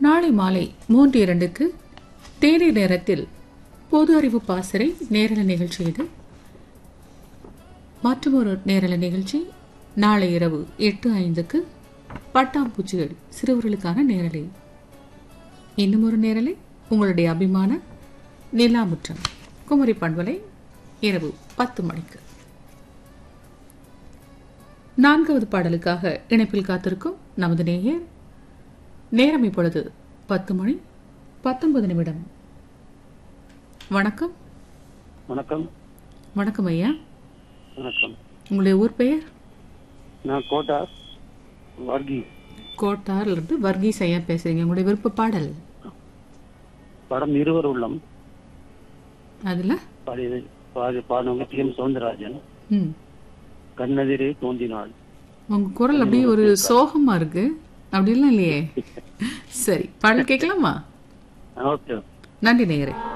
நாளை மாலை மூன்று இரண்டுக்கு தேநீர் நேரத்தில் பொது அறிவு பாசறை நேரல நிகழ்ச்சி இது மற்றொரு நேரல நிகழ்ச்சி நாளை இரவு எட்டு ஐந்துக்கு பட்டாம்பூச்சிகள் சிறுவர்களுக்கான நேரலை இன்னும் ஒரு நேரலை உங்களுடைய அபிமான நிலாமுற்றம் குமரி பண்பலை இரவு பத்து மணிக்கு நான்காவது பாடலுக்காக இணைப்பில் காத்திருக்கும் நமது நேயர் நேரம் இப்பொழுது பத்து மணி பத்தொன்பது நிமிடம் வணக்கம் வணக்கம் வணக்கம் ஐயா வணக்கம் உங்களுடைய ஊர் பெயர் நான் கோட்டா வர்கி கோட்டார்ல இருந்து வர்கீஸ் ஐயா பேசுறீங்க உங்களுடைய விருப்ப பாடல் படம் இருவர் உள்ளம் அதுல பாடி பாடி பாடினவங்க டி எம் சவுந்தரராஜன் ம் கண்ணெதிரே தோன்றினாள் உங்க குரல் அப்படியே ஒரு சோகமா இருக்கு அப்படிலாம் இல்லையே சரி பாடல் கேட்கலாமா ஓகே நன்றி நேயரே